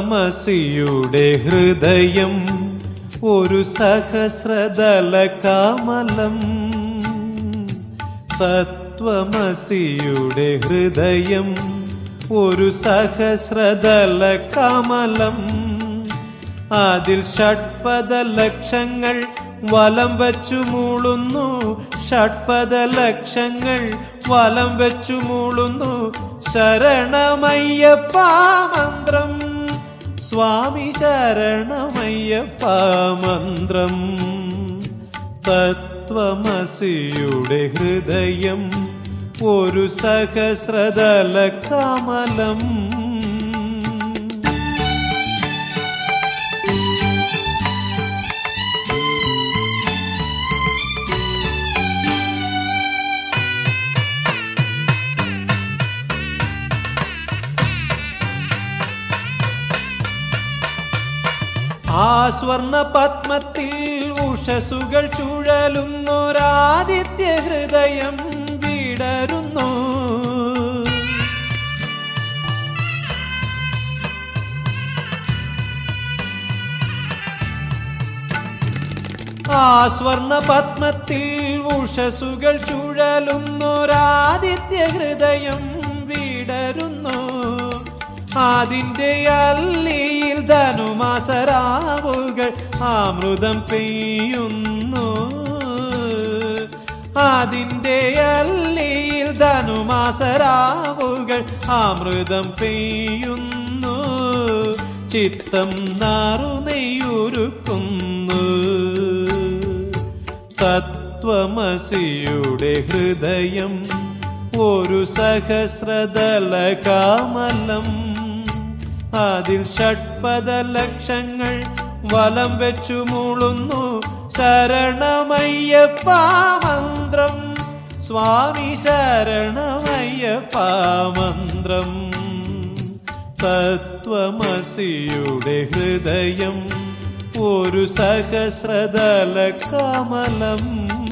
തത്വമസിയുടെ ഹൃദയം ഒരു സഹസ്രദല കമലം തത്വമസിയുടെ ഹൃദയം ഒരു സഹസ്രദല കമലം അതിൽ ഷഡ്പദ ലക്ഷങ്ങൾ വലം വെച്ചു മൂളുന്നു ഷഡ്പദ ലക്ഷങ്ങൾ വലം വെച്ചു മൂളുന്നു ശരണമയ്യപ്പ മന്ത്രം സ്വാമി ശരണമയ്യപ്പ മന്ത്രം തത്വമസിയുടെ ഹൃദയം ഒരു സഹസ്രദല കമലം ആ സ്വർണ പത്മത്തിൽ ഉഷസുകൾ ചുഴലുന്നൊരാദിത്യ ഹൃദയം വിടരുന്നു ആ സ്വർണ പത്മത്തിൽ ഉഷസുകൾ ചുഴലുന്നൊരാദിത്യ ഹൃദയം വിടരുന്നു അതിന്റെ അല്ലിയിൽ ധനുമാസരാവുകൾ അമൃതം പെയ്യുന്നു അതിന്റെ അല്ലിയിൽ ധനുമാസരാവുകൾ അമൃതം പെയ്യുന്നു ചിത്തം നാറുനെയ്യുരുക്കുന്നു തത്വമസിയുടെ ഹൃദയം ഒരു സഹസ്രദല കാമലം അതിൽ ഷഡ്പദ ലക്ഷങ്ങൾ വലം വെച്ചു മൂളുന്നു ശരണമയ്യപ്പ മന്ത്രം സ്വാമി ശരണമയ്യപ്പ മന്ത്രം തത്വമസിയുടെ ഹൃദയം ഒരു സഹസ്രദല കമലം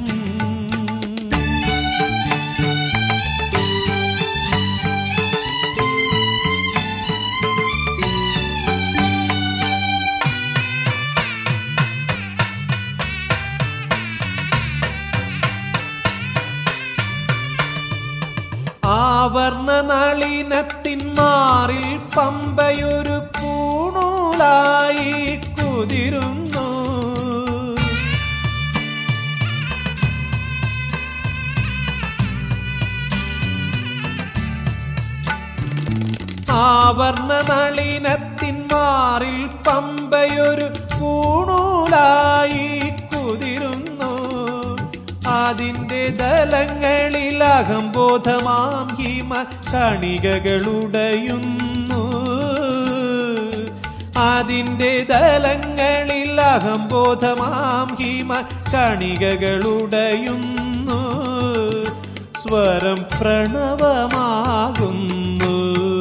ആവർണ നളിനത്തിൻ മാറിൽ പമ്പയൊരു പൂണൂലായി കുതിരുന്നു ആവർണ നളിനത്തിൻ മാറിൽ പമ്പയൊരു പൂണൂലായി കുതിരുന്നു അതിന്റെ ദലങ്ങളിൽ അഹംബോധമാം ഹിമ കണികകളുടയുന്നു അതിന്റെ ദലങ്ങളിൽ അഹംബോധമാം ഹിമ കണികകളുടയുന്നു സ്വരം പ്രണവമാകുന്നു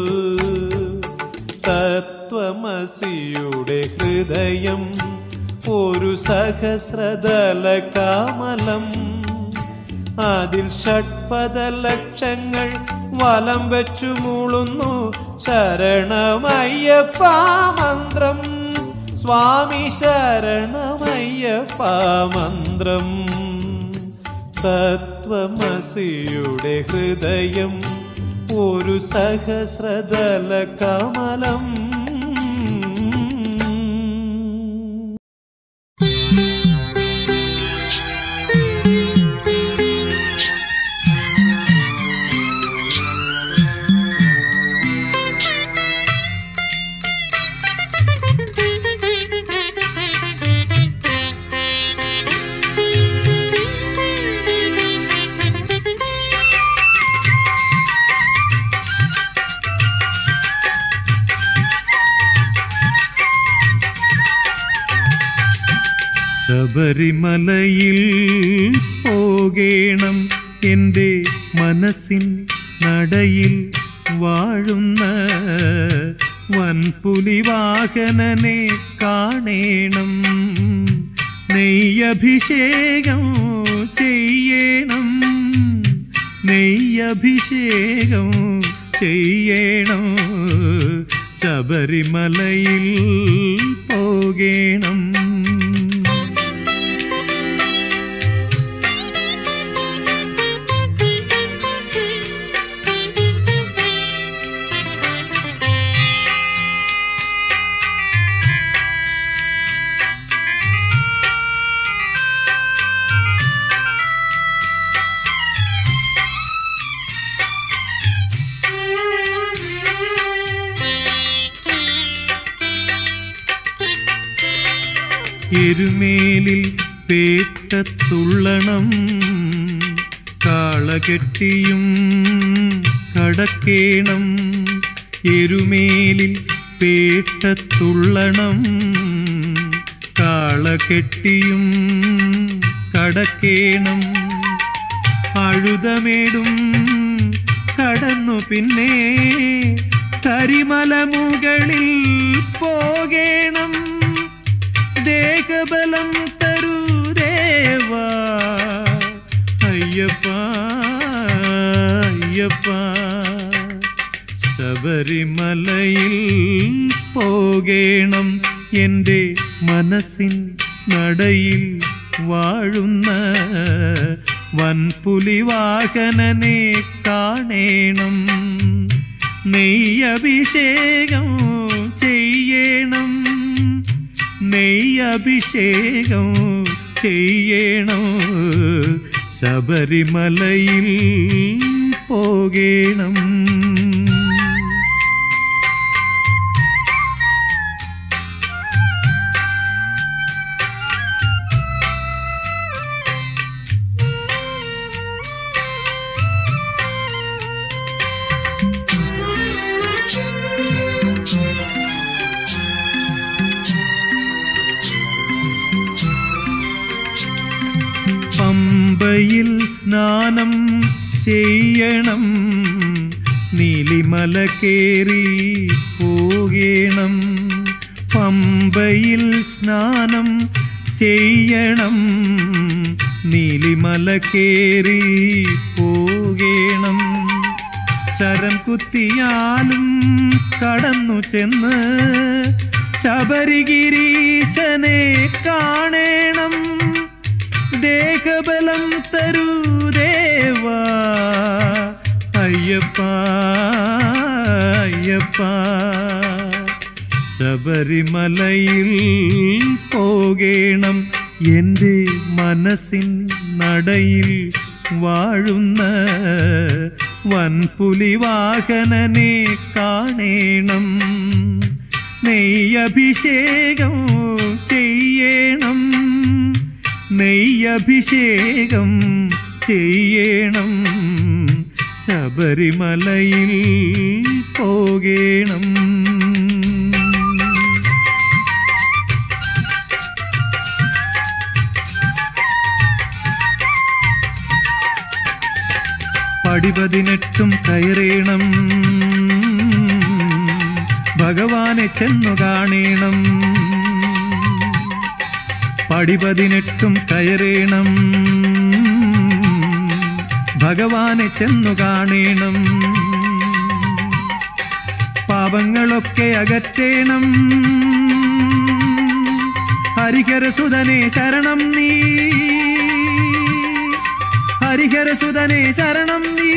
തത്വമസിയുടെ ഹൃദയം ഒരു സഹസ്രദല കാമലം അതിൽ ഷഡ്പദ ലക്ഷങ്ങൾ വലം വെച്ചു മൂളുന്നു ശരണമയ്യപ്പ മന്ത്രം സ്വാമി ശരണമയ്യപ്പ മന്ത്രം തത്വമസിയുടെ ഹൃദയം ഒരു സഹസ്രദല കമലം ശബരിമലയിൽ പോകേണം എൻ്റെ മനസ്സിൻ നടയിൽ വാഴുന്ന വൻപുലിവാഹനനെ കാണേണം നെയ്യഭിഷേകം ചെയ്യണം നെയ്യഭിഷേകം ചെയ്യണം ശബരിമലയിൽ പോകേണം എരുമേലിൽ പേട്ടത്തുള്ളണം കാളകെട്ടിയും കടക്കേണം എരുമേലിൽ പേട്ടത്തുള്ളണം കാളകെട്ടിയും കടക്കേണം അഴുതമേടും കടന്നു പിന്നെ കരിമല മുകളിൽ പോകേണം ദേഹബലം തരൂ ദേവാ അയ്യപ്പ അയ്യപ്പ ശബരിമലയിൽ പോകേണം എൻ്റെ മനസ്സിൻ നടയിൽ വാഴുന്ന വൻപുലിവാഹനനെ കാണേണം നെയ്യഭിഷേകം ചെയ്യണം നെയ്യഭിഷേകം ചെയ്യണം ശബരിമലയിൽ പോകേണം പമ്പയിൽ സ്നാനം ചെയ്യണം നീലിമല കേറി പോകേണം പമ്പയിൽ സ്നാനം ചെയ്യണം നീലിമല കേറി പോകേണം ശരം കുത്തിയാലും കടന്നു ചെന്ന് ശബരിഗിരീശനെ കാണേണം ദേഹബലം തരൂ ദേവാ അയ്യപ്പ അയ്യപ്പ ശബരിമലയിൽ പോകേണം എൻ്റെ മനസ്സിൻ നടയിൽ വാഴുന്ന വൻപുലിവാഹനനെ കാണേണം നെയ്യഭിഷേകം ചെയ്യണം നെയ്യഭിഷേകം ചെയ്യണം ശബരിമലയിൽ പോകേണം പടിപതിനെട്ടും കയറേണം ഭഗവാനെ ചെന്നു കാണേണം പടിപതിനെട്ടും കയറേണം ഭഗവാനെ ചെന്നു കാണേണം പാപങ്ങളൊക്കെ അകറ്റേണം ഹരിഹരസുതനെ ശരണം നീ ഹരിഹരസുതനെ ശരണം നീ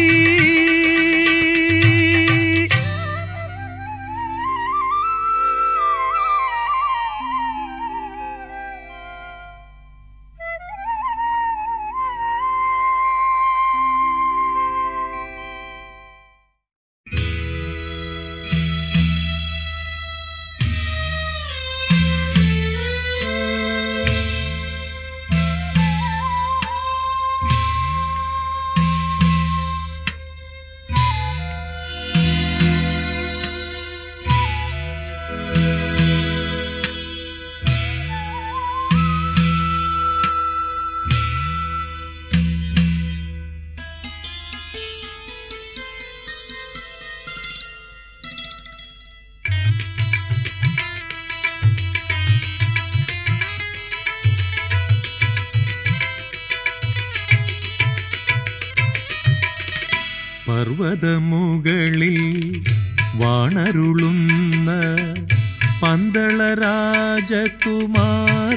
പർവ്വതമുകളിൽ വാണരുളുന്ന പന്തള രാജകുമാര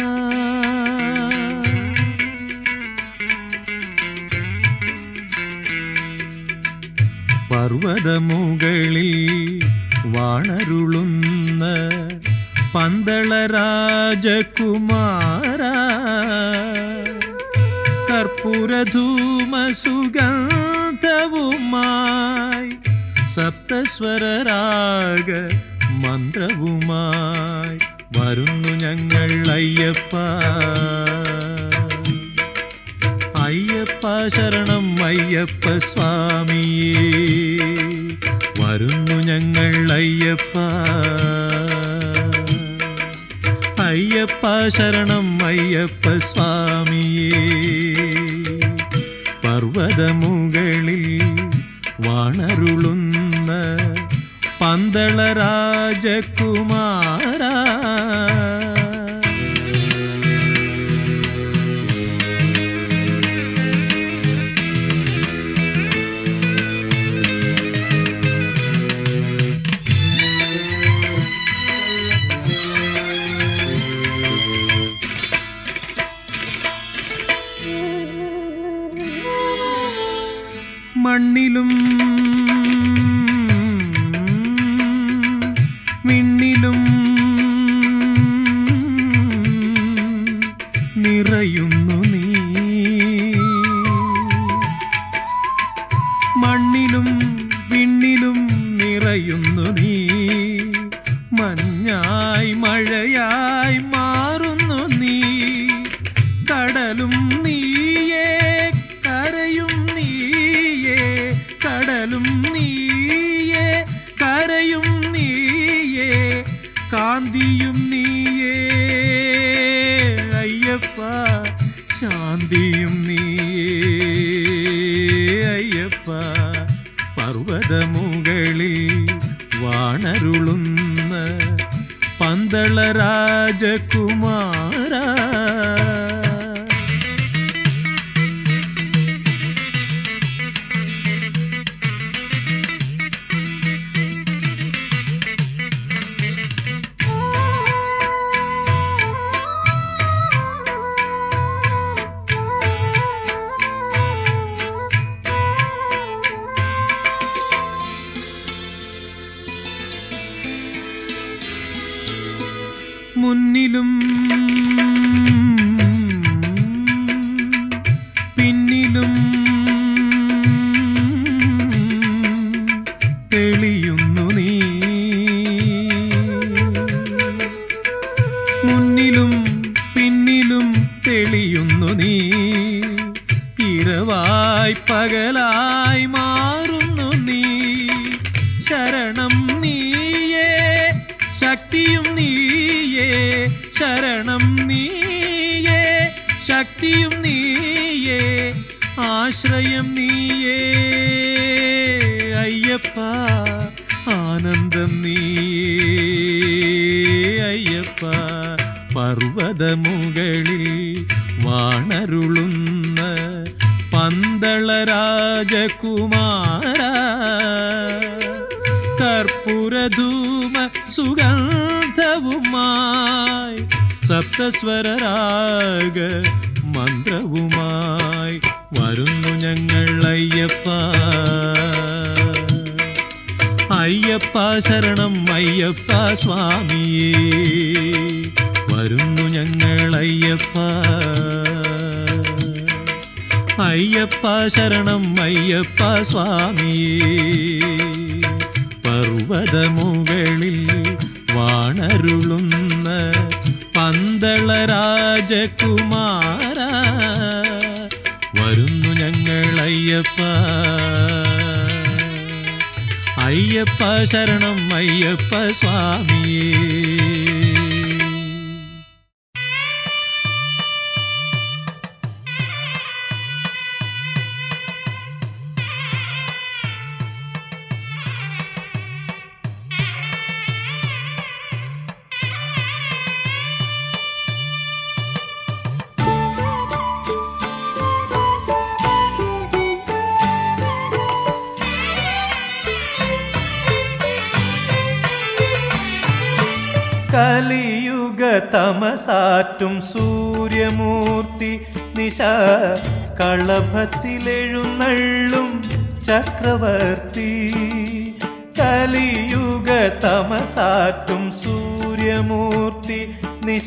പർവതമുകളിൽ വാണരുളുന്ന പന്തള രാജകുമാര കർപ്പൂരധൂമസുഗന്ധവുമായി സപ്തസ്വരരാഗ മന്ത്രവുമായി വരുന്നു ഞങ്ങൾ അയ്യപ്പ അയ്യപ്പ ശരണം അയ്യപ്പ സ്വാമിയേ വരുന്നു ഞങ്ങൾ അയ്യപ്പ അയ്യപ്പ ശരണം അയ്യപ്പ സ്വാമിയേ പർവതമുകളിൽ വാണരുളുന്ന പന്തള രാജകുമാര മണ്ണിലും മിണ്ണിലും നിറയുന്നു നീ മണ്ണിലും വിണ്ണിലും നിറയുന്നു നീ മഞ്ഞായി മഴയായി മാറുന്നു നീ കടലും നീയേ കരയും നീയേ കടലും നീയേ കരയും നീയേ കാന്തിയും നീയേ അയ്യപ്പ ശാന്തിയും നീയേ അയ്യപ്പ പർവതമുകളിൽ വാണരുളുന്ന പന്തള രാജകുമാര മുന്നിലും പിന്നിലും തെളിയുന്നു നീ മുന്നിലും പിന്നിലും തെളിയുന്നു നീ ഇരവായി പകലായി മാറുന്നു നീ ശരണം നീയേ ശക്തിയും നീയേ ശരണം നീയേ ശക്തിയും നീയേ ആശ്രയം നീയേ അയ്യപ്പ ആനന്ദം നീയേ അയ്യപ്പ പർവതമുകളിൽ വാണരുളുന്ന പന്തള രാജകുമാര കർപ്പൂരധൂമ സുഗന്ധവുമായി സപ്തസ്വരരാഗ മന്ത്രവുമായി വരുന്നു ഞങ്ങൾ അയ്യപ്പ അയ്യപ്പ ശരണം അയ്യപ്പ സ്വാമിയേ വരുന്നു ഞങ്ങൾ അയ്യപ്പ അയ്യപ്പ ശരണം അയ്യപ്പ സ്വാമിയേ പർവതമുകളിൽ വാണരുളുന്ന പന്തള രാജകുമാര വരുന്നു ഞങ്ങൾ അയ്യപ്പ അയ്യപ്പ ശരണം അയ്യപ്പ സ്വാമിയേ Thank you. കലിയുഗ തമസാറ്റും സൂര്യമൂർത്തി നിശ കളഭത്തിലെഴുന്നള്ളും ചക്രവർത്തി കലിയുഗ തമസാറ്റും സൂര്യമൂർത്തി നിശ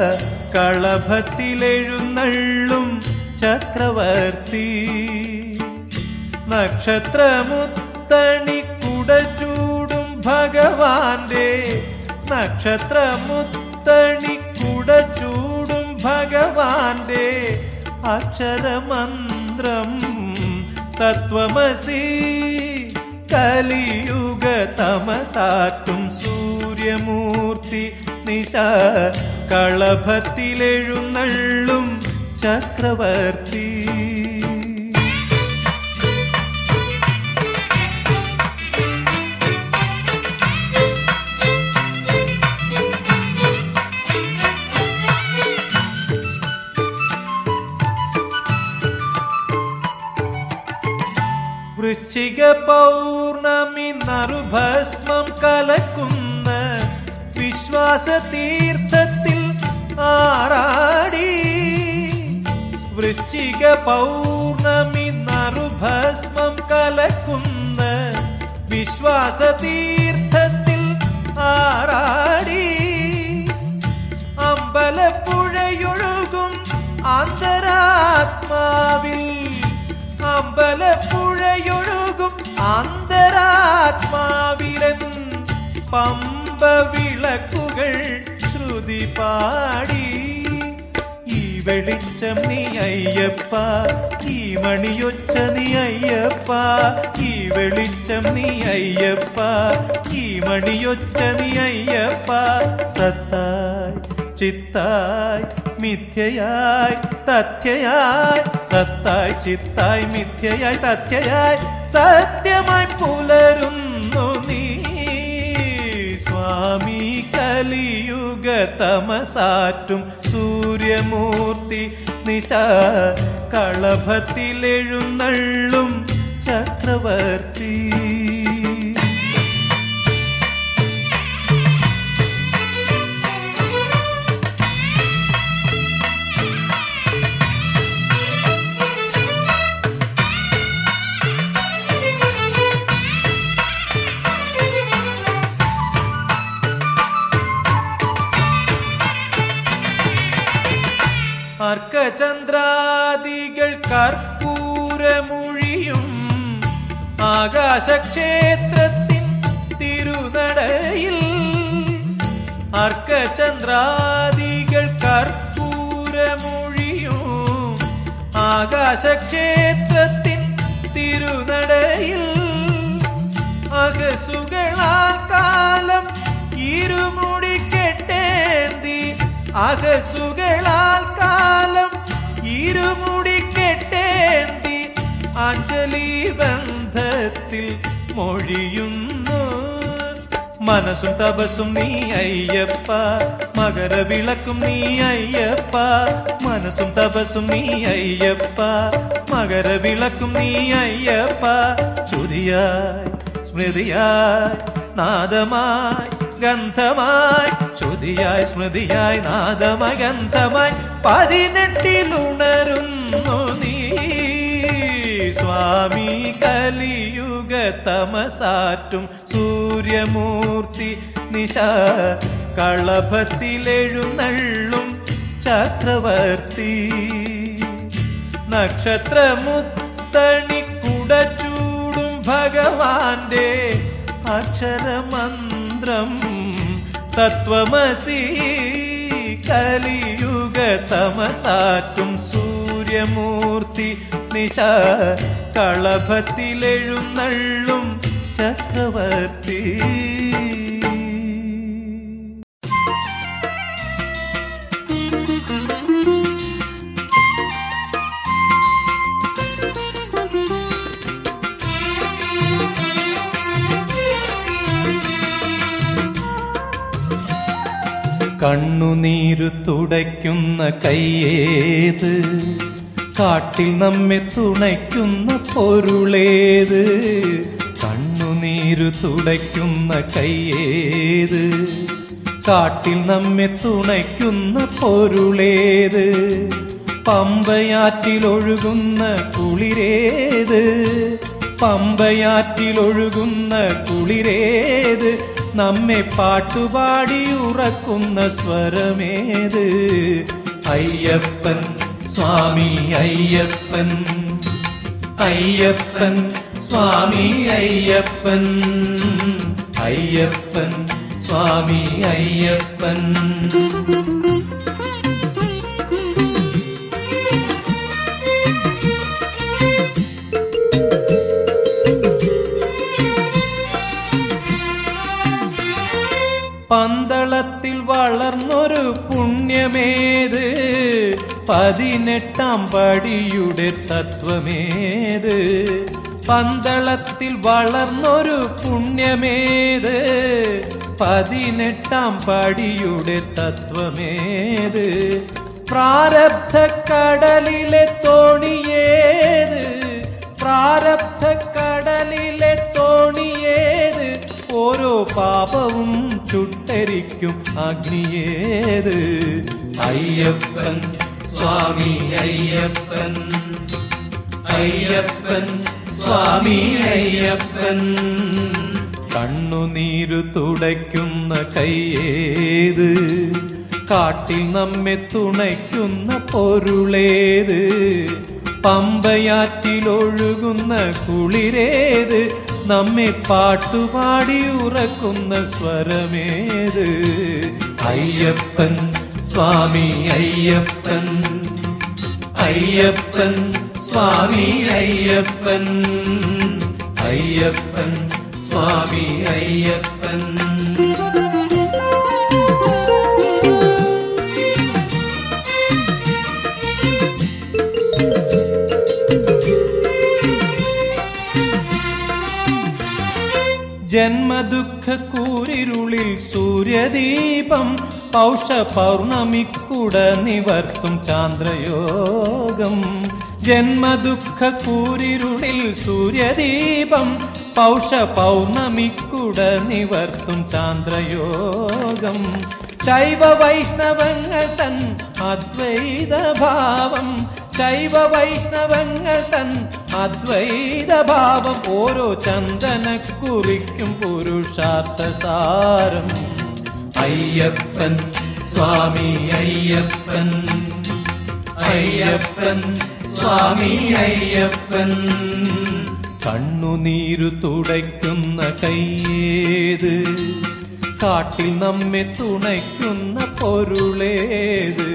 കളഭത്തിലെഴുന്നള്ളും ചക്രവർത്തി നക്ഷത്രമുത്തണി കുടചൂടും ഭഗവാന്റെ നക്ഷത്രമുത്തണി കുടചൂടും ഭഗവാന്റെ അക്ഷരമന്ത്രം തത്വമസി കലിയുഗ തമസാറ്റും സൂര്യമൂർത്തി നിശ കളഭത്തിലെഴുന്നള്ളും ചക്രവർത്തി വൃശ്ചിക പൗർണമി നറുഭസ്മം കലക്കുന്ന വിശ്വാസ തീർത്ഥത്തിൽ ആറാടി വൃശ്ചിക പൗർണമി നറുഭസ്മം കലക്കുന്ന വിശ്വാസ തീർത്ഥത്തിൽ ആറാടി അമ്പലപ്പുഴയൊഴുകും അന്തരാത്മാവിൽ അമ്പലപ്പുഴയൊഴുകും അന്തരാത്മാവിലൻ പമ്പ വിളക്കുകൾ ശ്രുതി പാടി ഈ വെളിച്ചം നീ അയ്യപ്പ ഈ മണിയൊച്ച നീ അയ്യപ്പ ഈ വെളിച്ചം നീ അയ്യപ്പ ഈ മണിയൊച്ച നീ അയ്യപ്പ സത്തായി ചിത്തായി മിഥ്യയായി തഥ്യയായി സത്തായി ചിത്തായി മിഥ്യയായി തഥ്യയായി സത്യമായി പുലരുന്നു നീ സ്വാമി കലിയുഗ തമസാറ്റും സൂര്യമൂർത്തി നിശ കളഭത്തിലെഴുന്നള്ളും ചക്രവർത്തി അർക്കചന്ദ്രാദികൾ കർപ്പൂരമൊഴിയും ആകാശക്ഷേത്രത്തിൻ തിരുനടയിൽ അർക്കചന്ദ്രാദികൾ കർപ്പൂരമൊഴിയും ആകാശക്ഷേത്രത്തിൻ തിരുനടയിൽ അകസുകളാൽ കാലം ഇരുമുടി കെട്ടേന്തി അകസുകളാൽ കാലം ഇരുമുടി കെട്ടേന്തി അഞ്ജലി ബന്ധത്തിൽ മൊഴിയുന്നു മനസ്സും തപസ്സും നീ അയ്യപ്പ മകരവിളക്കും നീ അയ്യപ്പ മനസ്സും തപസ്സും നീ അയ്യപ്പ മകരവിളക്കും നീ അയ്യപ്പ ശ്രുതിയായി സ്മൃതിയായി നാദമായി ഗന്ധമായി ശ്രുതിയായി സ്മൃതിയായി നാദമായി ഗന്ധമായി പതിനെട്ടിലുണരുന്നു നീ സ്വാമി കലിയുഗ തമസാറ്റും സൂര്യമൂർത്തി നിശ കളഭത്തിലെഴുന്നള്ളും ചക്രവർത്തി നക്ഷത്രമുത്തണി കുടച്ചൂടും ഭഗവാന്റെ അക്ഷരമന്ത്രം തത്വമസി കലിയുഗ തമസാറ്റും സൂര്യമൂർത്തി നിശ കളഭത്തിലെഴുന്നള്ളും ചക്രവർത്തി കണ്ണുനീരു തുടയ്ക്കുന്ന കയ്യേത് കാട്ടിൽ നമ്മെ തുണയ്ക്കുന്ന പൊരുളേത് കണ്ണുനീരു തുടയ്ക്കുന്ന കയ്യേത് കാട്ടിൽ നമ്മെ തുണയ്ക്കുന്ന പൊരുളേത് പമ്പയാറ്റിലൊഴുകുന്ന കുളിരേത് പമ്പയാറ്റിലൊഴുകുന്ന കുളിരേത് നമ്മെ പാട്ടുപാടി ഉറക്കുന്ന സ്വരമേത് അയ്യപ്പൻ സ്വാമി അയ്യപ്പൻ അയ്യപ്പൻ സ്വാമി അയ്യപ്പൻ അയ്യപ്പൻ സ്വാമി അയ്യപ്പൻ പന്തളത്തിൽ വളർന്നൊരു പുണ്യമേത് പതിനെട്ടാം പടിയുടെ തത്വമേത് പന്തളത്തിൽ വളർന്നൊരു പുണ്യമേത് പതിനെട്ടാം പടിയുടെ തത്വമേത് പ്രാരബ്ധ കടലിലെ തോണിയേത് പ്രാരബ്ധ കടലിലെ തോണിയേത് ഓരോ പാപവും ചുട്ടരിക്കും അഗ്നിയേത് അയ്യപ്പൻ സ്വാമി അയ്യപ്പൻ അയ്യപ്പൻ സ്വാമി അയ്യപ്പൻ കണ്ണുനീരു തുടയ്ക്കുന്ന കയ്യേത് കാട്ടിൽ നമ്മെ തുണയ്ക്കുന്ന പൊരുളേത് പമ്പയാറ്റിലൊഴുകുന്ന കുളിരേത് നമ്മെ പാട്ടുപാടി ഉറക്കുന്ന സ്വരമേത് അയ്യപ്പൻ സ്വാമി അയ്യപ്പൻ അയ്യപ്പൻ സ്വാമി അയ്യപ്പൻ അയ്യപ്പൻ സ്വാമി അയ്യപ്പൻ ജന്മദുഃഖ കൂരിരുളിൽ സൂര്യദീപം പൗഷ പൗർണമിക്കുട നിവർത്തും ചാന്ദ്രയോഗം ജന്മദുഃഖ കൂരിരുളിൽ സൂര്യദീപം പൗഷ പൗർണമിക്കുട നിവർത്തും ചാന്ദ്രയോഗം ശൈവ വൈഷ്ണവങ്ങൾ തൻ അദ്വൈത ഭാവം ശൈവ വൈഷ്ണവങ്ങൾ തൻ അദ്വൈത ഭാവം ഓരോ ചന്ദനക്കുറിക്കും പുരുഷാർത്ഥ സാരം അയ്യപ്പൻ സ്വാമി അയ്യപ്പൻ അയ്യപ്പൻ സ്വാമി അയ്യപ്പൻ കണ്ണുനീരു തുടയ്ക്കുന്ന കയ്യേത് കാട്ടിൽ നമ്മെ തുണയ്ക്കുന്ന പൊരുളേത്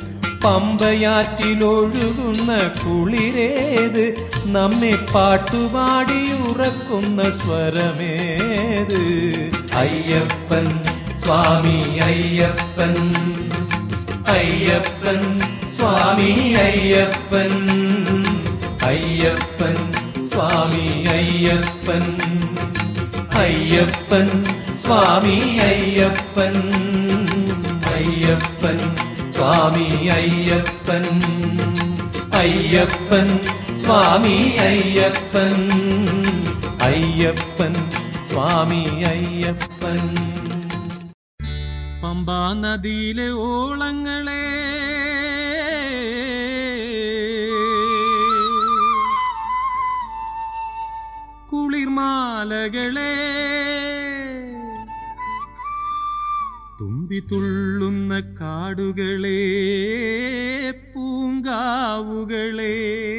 പമ്പയാറ്റിലൊഴുകുന്ന കുളിരേത് നമ്മെ പാട്ടുപാടി ഉറക്കുന്ന സ്വരമേത് അയ്യപ്പൻ സ്വാമി അയ്യപ്പൻ അയ്യപ്പൻ സ്വാമി അയ്യപ്പൻ അയ്യപ്പൻ സ്വാമി അയ്യപ്പൻ അയ്യപ്പൻ സ്വാമി അയ്യപ്പൻ അയ്യപ്പൻ സ്വാമി അയ്യപ്പൻ അയ്യപ്പൻ സ്വാമി അയ്യപ്പൻ അയ്യപ്പൻ സ്വാമി അയ്യപ്പൻ പമ്പാ നദിയിലെ ഓളങ്ങളെ കുളിർമാലകളെ തുമ്പി തുള്ളുന്ന കാടുകളെ പൂങ്കാവുകളെ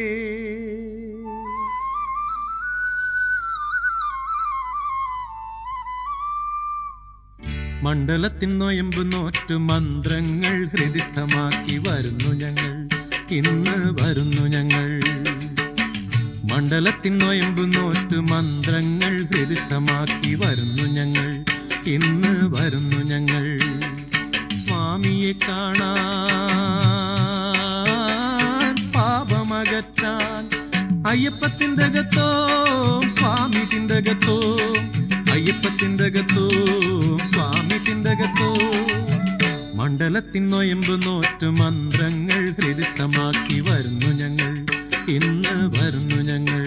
മണ്ഡലത്തിൻ നൊയമ്പ് നോറ്റു മന്ത്രങ്ങൾ ഹൃദിസ്ഥമാക്കി വരുന്നു ഞങ്ങൾ ഇന്ന് വരുന്നു ഞങ്ങൾ മണ്ഡലത്തിൻ നൊയമ്പ് നോറ്റു മന്ത്രങ്ങൾ ഹൃദിസ്ഥമാക്കി വരുന്നു ഞങ്ങൾ ഇന്ന് വരുന്നു ഞങ്ങൾ സ്വാമിയെ കാണാൻ പാപമകറ്റാൻ അയ്യപ്പത്തിൻ്റെകത്തോ സ്വാമി തിന്തകത്തോ അയ്യപ്പത്തിൻ്റെകത്തോ സ്വാമി തിന്തകത്തോ മണ്ഡലത്തിൻ നൊയമ്പ് നോറ്റു മന്ത്രങ്ങൾ ഹൃദിസ്ഥമാക്കി വരുന്നു ഞങ്ങൾ ഇന്ന് വരുന്നു ഞങ്ങൾ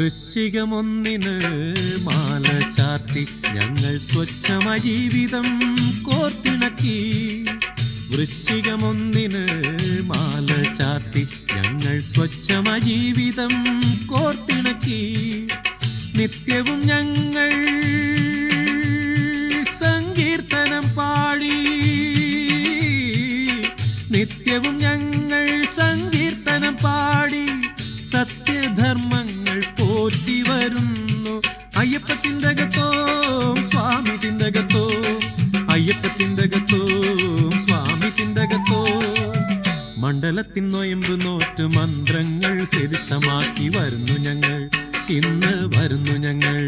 വൃശ്ചികമൊന്നിന് മാല ചാർത്തി ഞങ്ങൾ സ്വച്ഛമായ ജീവിതം കോർത്തിണക്കി വൃശ്ചികമൊന്നിന് മാല ചാർത്തി ഞങ്ങൾ സ്വച്ഛമായ ജീവിതം കോർത്തിണക്കി നിത്യവും ഞങ്ങൾ സങ്കീർത്തനം പാടി നിത്യവും ഞങ്ങൾ സങ്കീർത്തനം പാടി സത്യധർമ്മങ്ങൾ പോറ്റി വരുന്നു അയ്യപ്പ ചിന്തകത്തോം സ്വാമി ചിന്തകത്തോം അയ്യപ്പ ചിന്തകത്തോം സ്വാമി ചിന്തകത്തോം മണ്ഡലത്തിൻ നൊയമ്പ് നോറ്റ് മന്ത്രങ്ങൾ ഹൃദിസ്ഥമാക്കി വരുന്നു ഞങ്ങൾ ഇന്ന് വരുന്നു ഞങ്ങൾ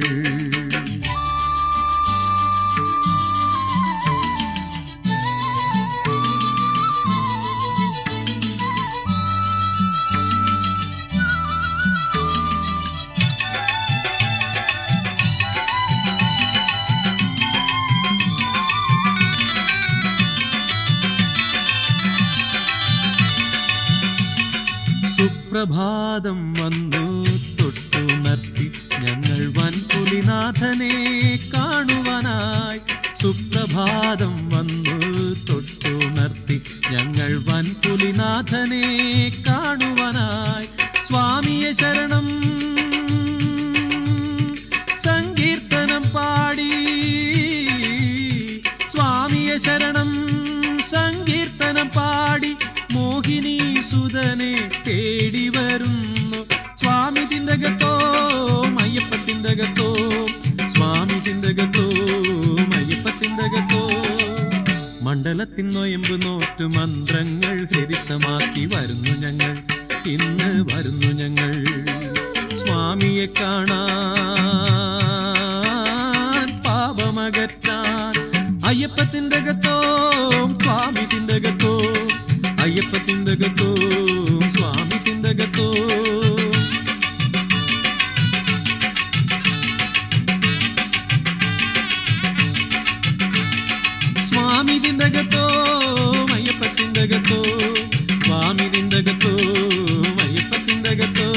സുപ്രഭാതം വന്നു തൊട്ടുണർത്തി ഞങ്ങൾ വൻപുലിനാഥനെ കാണുവാനായി സുപ്രഭാതം വന്നു തൊട്ടുണർത്തി ഞങ്ങൾ വൻപുലിനാഥനെ കാണുവാനായി സ്വാമിയെ ശരണം സങ്കീർത്തനം പാടി സ്വാമിയെ ശരണം സങ്കീർത്തനം പാടി മോഹിനി സുതനെ തേടി വരുന്നു സ്വാമി തിന്തകത്തോ അയ്യപ്പ തിന്തകത്തോ സ്വാമി തിന്തകത്തോ അയ്യപ്പ തിന്തകത്തോ മണ്ഡലത്തിൻ നൊയമ്പ് നോറ്റ് മന്ത്രങ്ങൾ ഹൃദിസ്ഥമാക്കി വരുന്നു ഞങ്ങൾ ഇന്ന് വരുന്നു ഞങ്ങൾ സ്വാമിയെ കാണാൻ പാപമകറ്റാൻ അയ്യപ്പ തിന്തകത്തോ സ്വാമി തിന്തകത്തോ അയ്യപ്പ തിന്തകത്തോ സ്വാമി തിന്തകത്തോ സ്വാമി തിന്തകത്തോ അയ്യപ്പ തിന്തകത്തോ സ്വാമി തിന്തകത്തോ അയ്യപ്പ തിന്തകത്തോ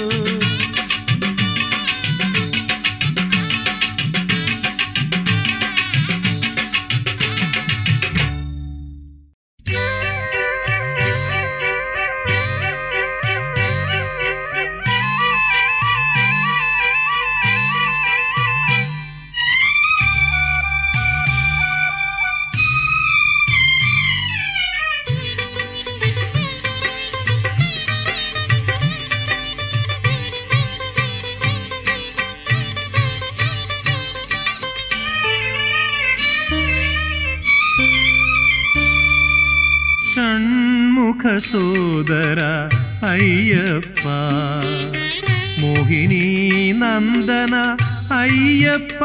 ഷൺമുഖ സോദര അയ്യപ്പ മോഹിനി നന്ദന അയ്യപ്പ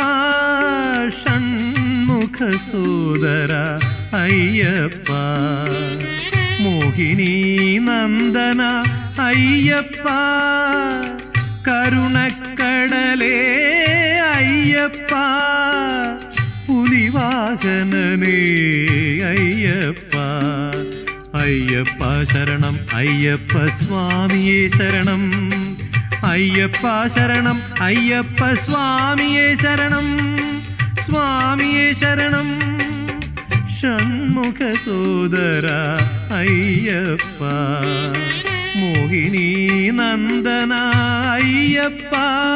ഷൺമുഖ സോദര അയ്യപ്പ മോഹിനി നന്ദന അയ്യപ്പ കരുണക്കടലേ അയ്യപ്പ പുലിവാഹനനേ അയ്യപ്പ അയ്യപ്പ ശരണം അയ്യപ്പ സ്വാമിയേ ശരണം അയ്യപ്പ ശരണം അയ്യപ്പ സ്വാമിയേ ശരണം സ്വാമിയേ ശരണം ഷൺമുഖ സോദര അയ്യപ്പ മോഹിനി നന്ദന അയ്യപ്പ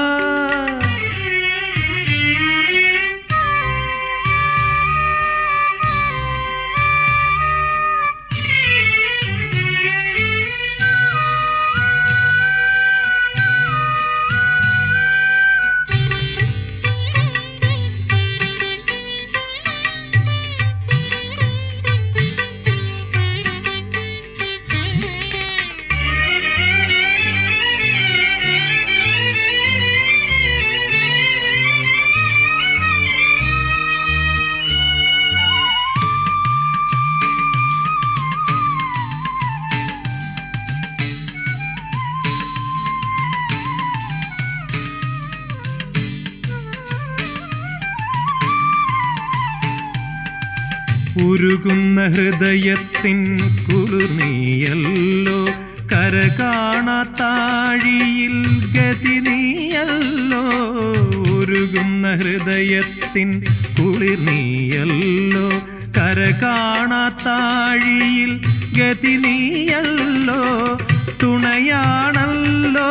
ഉരുകുന്ന ഹൃദയത്തിൻ കുളിർനീയല്ലോ കര കാണാത്താഴിയിൽ ഗതി നീ നീയല്ലോ ഉരുകുന്ന ഹൃദയത്തിൻ കുളിർ നീയല്ലോ കര കാണാത്താഴിയിൽ ഗതി നീയല്ലോ തുണയാണല്ലോ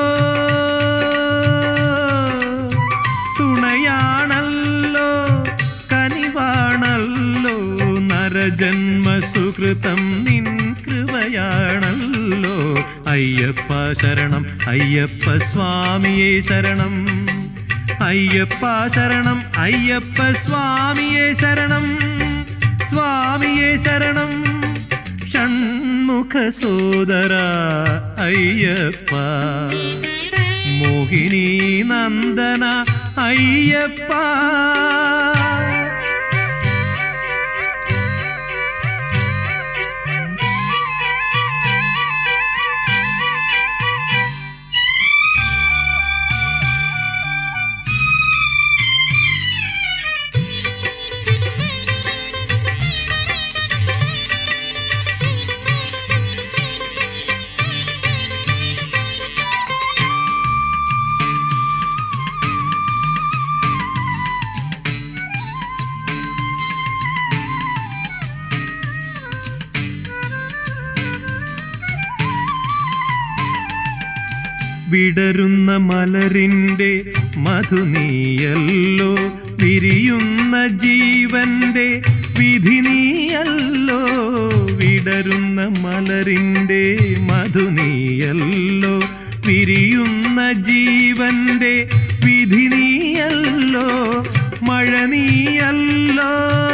തുണയാണല്ലോ കനിവാണല്ലോ നരജന്മ സുഹൃതം നിൻ കൃപയാണല്ലോ അയ്യപ്പ ശരണം അയ്യപ്പ സ്വാമിയെ ശരണം അയ്യപ്പ ശരണം അയ്യപ്പ സ്വാമിയെ ശരണം സ്വാമിയെ ശരണം ഷൺമുഖ സോദര അയ്യപ്പ മോഹിനി നന്ദന അയ്യപ്പ വിടരുന്ന മലരിൻ്റെ മധുനീയല്ലോ വിരിയുന്ന ജീവന്റെ വിധി നീയല്ലോ വിടരുന്ന മലരിൻ്റെ മധുനീയല്ലോ വിരിയുന്ന ജീവന്റെ വിധി നീയല്ലോ മഴ നീയല്ലോ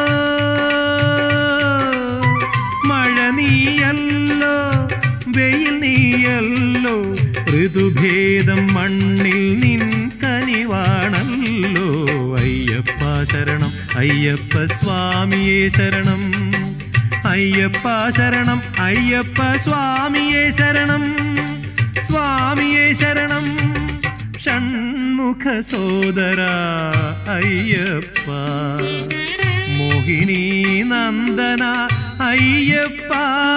മഴ നീയല്ലോ വെയിൽ നീയല്ലോ ഋതുഭേദം മണ്ണിൽ നിൻ കനിവാണല്ലോ അയ്യപ്പ ശരണം അയ്യപ്പ സ്വാമിയെ ശരണം അയ്യപ്പ ശരണം അയ്യപ്പ സ്വാമിയെ ശരണം സ്വാമിയെ ശരണം ഷൺമുഖ സോദര അയ്യപ്പ മോഹിനി നന്ദന അയ്യപ്പ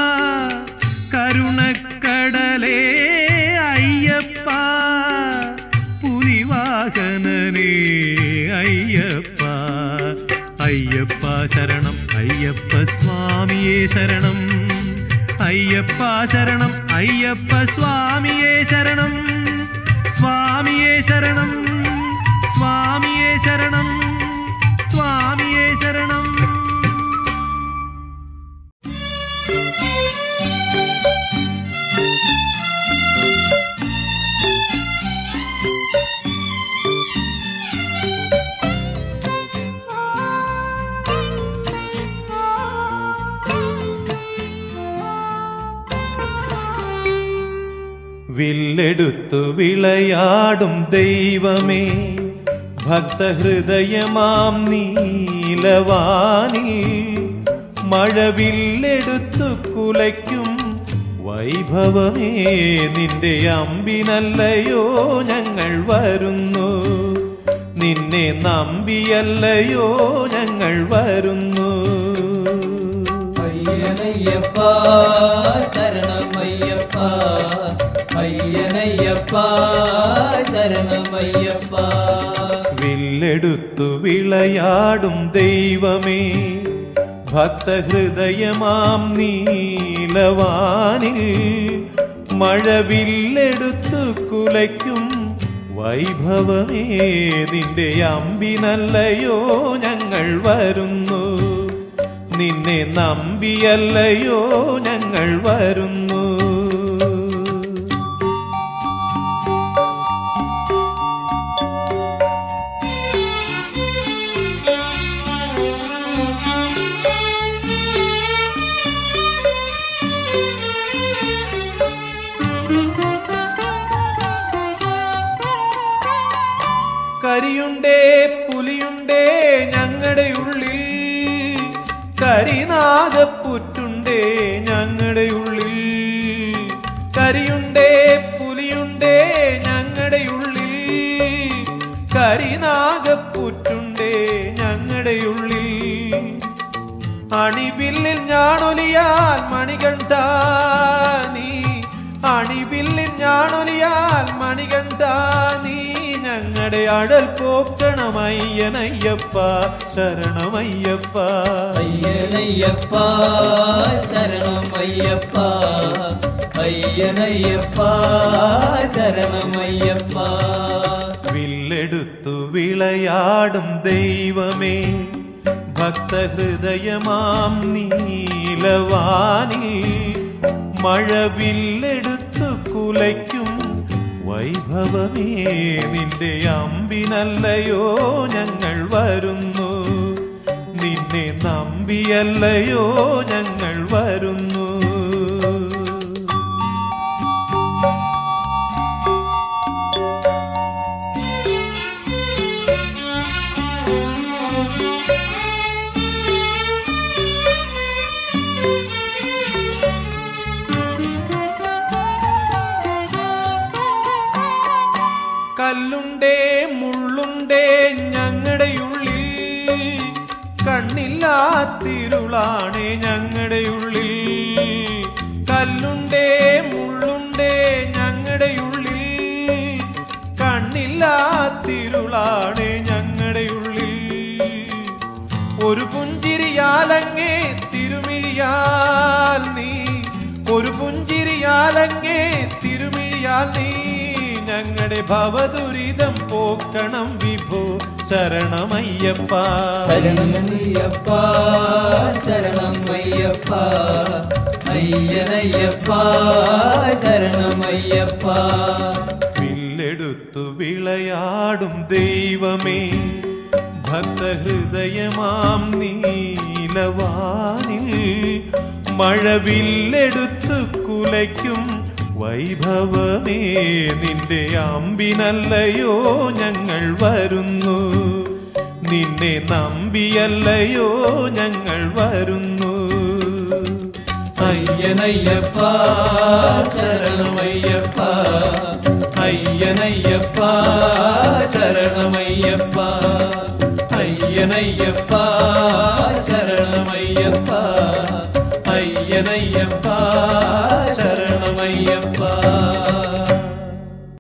കരുണക്കടലേ അയ്യപ്പ പുലിവാഹനനേ അയ്യപ്പ അയ്യപ്പ ശരണം അയ്യപ്പ സ്വാമിയെ ശരണം അയ്യപ്പ ശരണം അയ്യപ്പ സ്വാമിയെ ശരണം സ്വാമിയെ ശരണം സ്വാമിയെ ശരണം സ്വാമിയെ ശരണം വില്ലെടുത്തു വിളയാടും ദൈവമേ ഭക്തഹൃദയമാം നീലവാനിൽ മഴവില്ലെടുത്തു കുലയ്ക്കും വൈഭവമേ നിന്റെ അമ്പിനല്ലയോ ഞങ്ങൾ വരുന്നു നിന്നെ നമ്പിയല്ലയോ ഞങ്ങൾ വരുന്നു അയ്യനയ്യപ്പ ശരണമയ്യപ്പ അയ്യനയ്യപ്പ ശരണമയ്യപ്പ വില്ലെടുത്തു വിളയാടും ദൈവമേ ഭക്തഹൃദയമാം നീലവാനിൽ മഴവില്ലെടുത്തു കുലയ്ക്കും വൈഭവമേ നിന്റെ അമ്പിനല്ലയോ ഞങ്ങൾ വരുന്നു നിന്നെ നമ്പിയല്ലയോ ഞങ്ങൾ വരുന്നു കരിയുണ്ടേ പുലിയുണ്ടേ ഞങ്ങളുടെ ഉള്ളിൽ കരിനാഗപ്പുറ്റുണ്ടേ ഞങ്ങളുടെ ഉള്ളിൽ കരിയുണ്ടേ പുലിയുണ്ടേ ഞങ്ങളുടെ ഉള്ളിൽ കരിനാഗപ്പുറ്റുണ്ടേ ഞങ്ങളുടെ ഉള്ളിൽ അണിവില്ലിൽ ഞാണൊലിയാൽ മണികണ്ഠ നീ അണിവില്ലിൽ ഞാണൊലിയാൽ മണികണ്ഠ നീ ഞങ്ങളുടെ അടൽ പോക്കണമയ്യനയ്യപ്പ ശരണമയ്യപ്പ അയ്യനയ്യപ്പ ശരണമയ്യപ്പ അയ്യനയ്യപ്പ ശരണമയ്യപ്പ വില്ലെടുത്തു വിളയാടും ദൈവമേ ഭക്തഹൃദയമാം നീലവാനിൽ മഴവില്ലെടുത്തു കുലയ്ക്കും വൈഭവമേ നിന്റെ അമ്പിനല്ലയോ ഞങ്ങൾ വരുന്നു നിന്നെ നമ്പിയല്ലയോ ഞങ്ങൾ വരുന്നു കല്ലുണ്ടേ മുള്ളുണ്ടേ ഞങ്ങളുടെ ഉള്ളിൽ കണ്ണില്ലാത്തിരുളാണേ ഞങ്ങളുടെ ഉള്ളിൽ കല്ലുണ്ടേ മുള്ളുണ്ടേ ഞങ്ങളുടെ ഉള്ളിൽ കണ്ണില്ലാത്തിരുളാണേ ഞങ്ങളുടെ ഉള്ളിൽ ഒരു പുഞ്ചിരിയാലങ്ങേ തിരുമിഴിയാൽ നീ ഒരു പുഞ്ചിരിയാലങ്ങേ തിരുമിഴിയാൽ നീ ഞങ്ങളുടെ ഭവദുരിതം പോക്കണം വിഭോ ശരണമയ്യപ്പ ശരണമയ്യപ്പ ശരണമയ്യപ്പ അയ്യനയ്യപ്പ ശരണമയ്യപ്പ വില്ലെടുത്തു വിളയാടും ദൈവമേ ഭക്തഹൃദയമാം നീലവാനിൽ മഴവില്ലെടുത്തു കുലയ്ക്കും വൈഭവമേ നിന്റെ അമ്പിനല്ലയോ ഞങ്ങൾ വരുന്നു നിന്നെ നമ്പിയല്ലയോ ഞങ്ങൾ വരുന്നു അയ്യനയ്യപ്പ ശരണമയ്യപ്പ അയ്യനയ്യപ്പ ശരണമയ്യപ്പ അയ്യനയ്യപ്പ ശരണമയ്യപ്പ അയ്യനയ്യപ്പ ശരണ